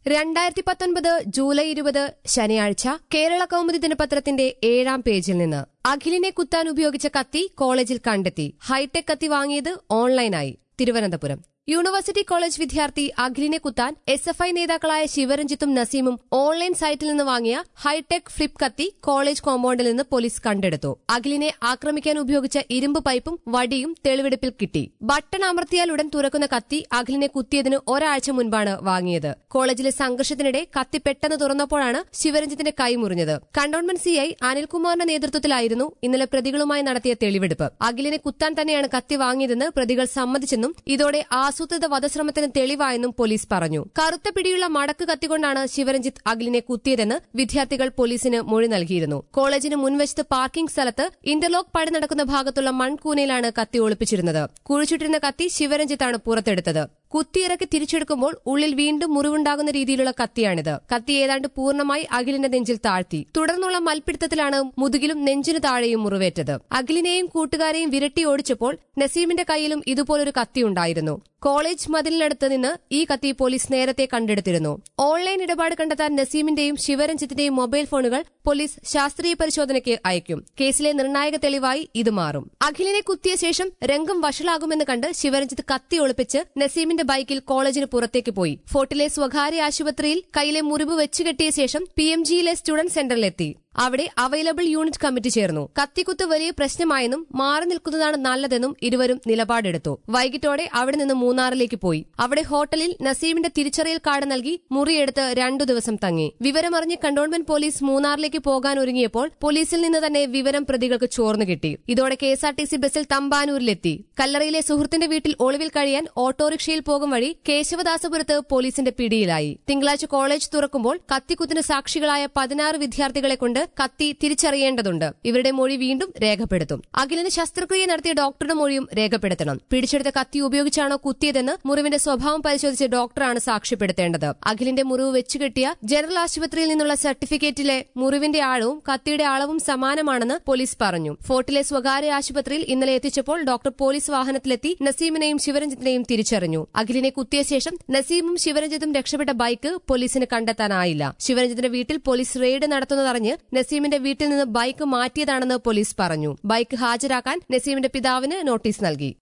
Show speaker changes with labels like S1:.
S1: രണ്ടായിരത്തി പത്തൊൻപത് ജൂലൈ ഇരുപത് ശനിയാഴ്ച കേരള കൗമുദി ദിനപത്രത്തിന്റെ ഏഴാം പേജിൽ നിന്ന് അഖിലിനെ കുത്താൻ ഉപയോഗിച്ച കത്തി കോളേജിൽ കണ്ടെത്തി ഹൈടെക് കത്തി വാങ്ങിയത് ഓൺലൈനായി തിരുവനന്തപുരം യൂണിവേഴ്സിറ്റി കോളേജ് വിദ്യാർത്ഥി അഖിലിനെ കുത്താൻ എസ് എഫ് ഐ നേതാക്കളായ ശിവരഞ്ജിത്തും നസീമും ഓൺലൈൻ സൈറ്റിൽ നിന്ന് വാങ്ങിയ ഹൈടെക് ഫ്ലിപ്പ് കത്തി കോളേജ് കോമ്പൗണ്ടിൽ നിന്ന് പോലീസ് കണ്ടെടുത്തു അഖിലിനെ ആക്രമിക്കാൻ ഉപയോഗിച്ച ഇരുമ്പ് പൈപ്പും വടിയും തെളിവെടുപ്പിൽ കിട്ടി ബട്ടൺ അമർത്തിയാൽ ഉടൻ തുറക്കുന്ന കത്തി അഖിലിനെ കുത്തിയതിന് ഒരാഴ്ച മുൻപാണ് വാങ്ങിയത് കോളേജിലെ സംഘർഷത്തിനിടെ കത്തി പെട്ടെന്ന് തുറന്നപ്പോഴാണ് ശിവരഞ്ജിത്തിന്റെ കൈ മുറിഞ്ഞത് കണ്ടോൺമെന്റ് സിഐ അനിൽകുമാറിന്റെ നേതൃത്വത്തിലായിരുന്നു ഇന്നലെ പ്രതികളുമായി നടത്തിയ തെളിവെടുപ്പ് അഖിലിനെ കുത്താൻ തന്നെയാണ് കത്തി വാങ്ങിയതെന്ന് പ്രതികൾ സമ്മതിച്ചെന്നും ഇതോടെ ആസൂത്രിത വധശ്രമത്തിന് തെളിവായെന്നും പോലീസ് പറഞ്ഞു കറുത്ത പിടിയുള്ള മടക്ക് കത്തിക്കൊണ്ടാണ് ശിവരഞ്ജിത്ത് അഖിലിനെ കുത്തിയതെന്ന് വിദ്യാർത്ഥികൾ പോലീസിന് മൊഴി നൽകിയിരുന്നു കോളേജിന് മുൻവശത്ത് പാർക്കിംഗ് സ്ഥലത്ത് ഇന്റർലോക്ക് പടി നടക്കുന്ന ഭാഗത്തുള്ള മൺകൂനയിലാണ് കത്തി ഒളിപ്പിച്ചിരുന്നത് കുഴിച്ചിട്ടിരുന്ന കത്തി ശിവരഞ്ജിത്താണ് പുറത്തെടുത്തത് കുത്തിയിറക്കി തിരിച്ചെടുക്കുമ്പോൾ ഉള്ളിൽ വീണ്ടും മുറിവുണ്ടാകുന്ന രീതിയിലുള്ള കത്തിയാണിത് കത്തി ഏതാണ്ട് പൂർണ്ണമായി അഖിലിന്റെ നെഞ്ചിൽ താഴ്ത്തി തുടർന്നുള്ള മൽപിടുത്തത്തിലാണ് മുതുകിലും നെഞ്ചിനു താഴെയും മുറിവേറ്റത് അഖിലിനെയും കൂട്ടുകാരെയും വിരട്ടി ഓടിച്ചപ്പോൾ നസീമിന്റെ കയ്യിലും ഇതുപോലൊരു കത്തിയുണ്ടായിരുന്നു കോളേജ് മതിലിനടുത്ത് നിന്ന് ഈ കത്തി പോലീസ് നേരത്തെ കണ്ടെടുത്തിരുന്നു ഓൺലൈൻ ഇടപാട് കണ്ടെത്താൻ നസീമിന്റെയും ശിവരഞ്ജിത്തിന്റെയും മൊബൈൽ ഫോണുകൾ പോലീസ് ശാസ്ത്രീയ പരിശോധനയ്ക്ക് അയക്കും കേസിലെ നിർണായക തെളിവായി ഇത് മാറും അഖിലിനെ കുത്തിയ ശേഷം രംഗം വഷളാകുമെന്ന് കണ്ട് ശിവരഞ്ജിത്ത് കത്തി ഒളിപ്പിച്ച് നസീമിന്റെ ബൈക്കിൽ കോളേജിന് പുറത്തേക്ക് പോയി ഫോർട്ടിലെ സ്വകാര്യ ആശുപത്രിയിൽ കയ്യിലെ മുറിവ് വെച്ചുകെട്ടിയ ശേഷം പി എം ജിയിലെ സ്റ്റുഡന്റ് സെന്ററിലെത്തി അവിടെ അവൈലബിൾ യൂണിറ്റ് കമ്മിറ്റി ചേർന്നു കത്തിക്കുത്ത് വലിയ പ്രശ്നമായെന്നും മാറി നിൽക്കുന്നതാണ് നല്ലതെന്നും ഇരുവരും നിലപാടെടുത്തു വൈകിട്ടോടെ അവിടെ നിന്ന് മൂന്നാറിലേക്ക് പോയി അവിടെ ഹോട്ടലിൽ നസീമിന്റെ തിരിച്ചറിയൽ കാർഡ് നൽകി മുറിയെടുത്ത് രണ്ടു ദിവസം തങ്ങി വിവരമറിഞ്ഞ് കണ്ടോൺമെന്റ് പോലീസ് മൂന്നാറിലേക്ക് പോകാൻ ഒരുങ്ങിയപ്പോൾ പോലീസിൽ നിന്ന് തന്നെ വിവരം പ്രതികൾക്ക് ചോർന്നു കിട്ടി ഇതോടെ കെഎസ്ആർടിസി ബസ്സിൽ തമ്പാനൂരിലെത്തി കല്ലറയിലെ സുഹൃത്തിന്റെ വീട്ടിൽ ഒളിവിൽ കഴിയാൻ ഓട്ടോറിക്ഷയിൽ പോകും വഴി കേശവദാസപുരത്ത് പോലീസിന്റെ പിടിയിലായി തിങ്കളാഴ്ച കോളേജ് തുറക്കുമ്പോൾ കത്തിക്കുത്തിന് സാക്ഷികളായ പതിനാറ് വിദ്യാർത്ഥികളെ കൊണ്ട് കത്തി തിരിച്ചറിയേണ്ടതുണ്ട് ഇവരുടെ മൊഴി വീണ്ടും രേഖപ്പെടുത്തും അഖിലിന് ശസ്ത്രക്രിയ നടത്തിയ ഡോക്ടറുടെ മൊഴിയും രേഖപ്പെടുത്തണം പിടിച്ചെടുത്ത കത്തി ഉപയോഗിച്ചാണോ കുത്തിയതെന്ന് മുറിവിന്റെ സ്വഭാവം പരിശോധിച്ച് ഡോക്ടറാണ് സാക്ഷ്യപ്പെടുത്തേണ്ടത് അഖിലിന്റെ മുറിവ് വെച്ചുകെട്ടിയ ജനറൽ ആശുപത്രിയിൽ നിന്നുള്ള സർട്ടിഫിക്കറ്റിലെ മുറിവിന്റെ ആഴവും കത്തിയുടെ അളവും സമാനമാണെന്ന് പോലീസ് പറഞ്ഞു ഫോർട്ടിലെ സ്വകാര്യ ആശുപത്രിയിൽ ഇന്നലെ എത്തിച്ചപ്പോൾ ഡോക്ടർ പോലീസ് വാഹനത്തിലെത്തി നസീമിനെയും ശിവരഞ്ജിത്തിനെയും തിരിച്ചറിഞ്ഞു അഖിലിനെ കുത്തിയ ശേഷം നസീമും ശിവരഞ്ജിത്തും രക്ഷപ്പെട്ട ബൈക്ക് പോലീസിന് കണ്ടെത്താനായില്ല ശിവരഞ്ജിത്തിന്റെ വീട്ടിൽ പോലീസ് റെയ്ഡ് നടത്തുന്നതറിഞ്ഞ് നസീമിന്റെ വീട്ടിൽ നിന്ന് ബൈക്ക് മാറ്റിയതാണെന്ന് പോലീസ് പറഞ്ഞു ബൈക്ക് ഹാജരാക്കാൻ നസീമിന്റെ പിതാവിന് നോട്ടീസ് നൽകി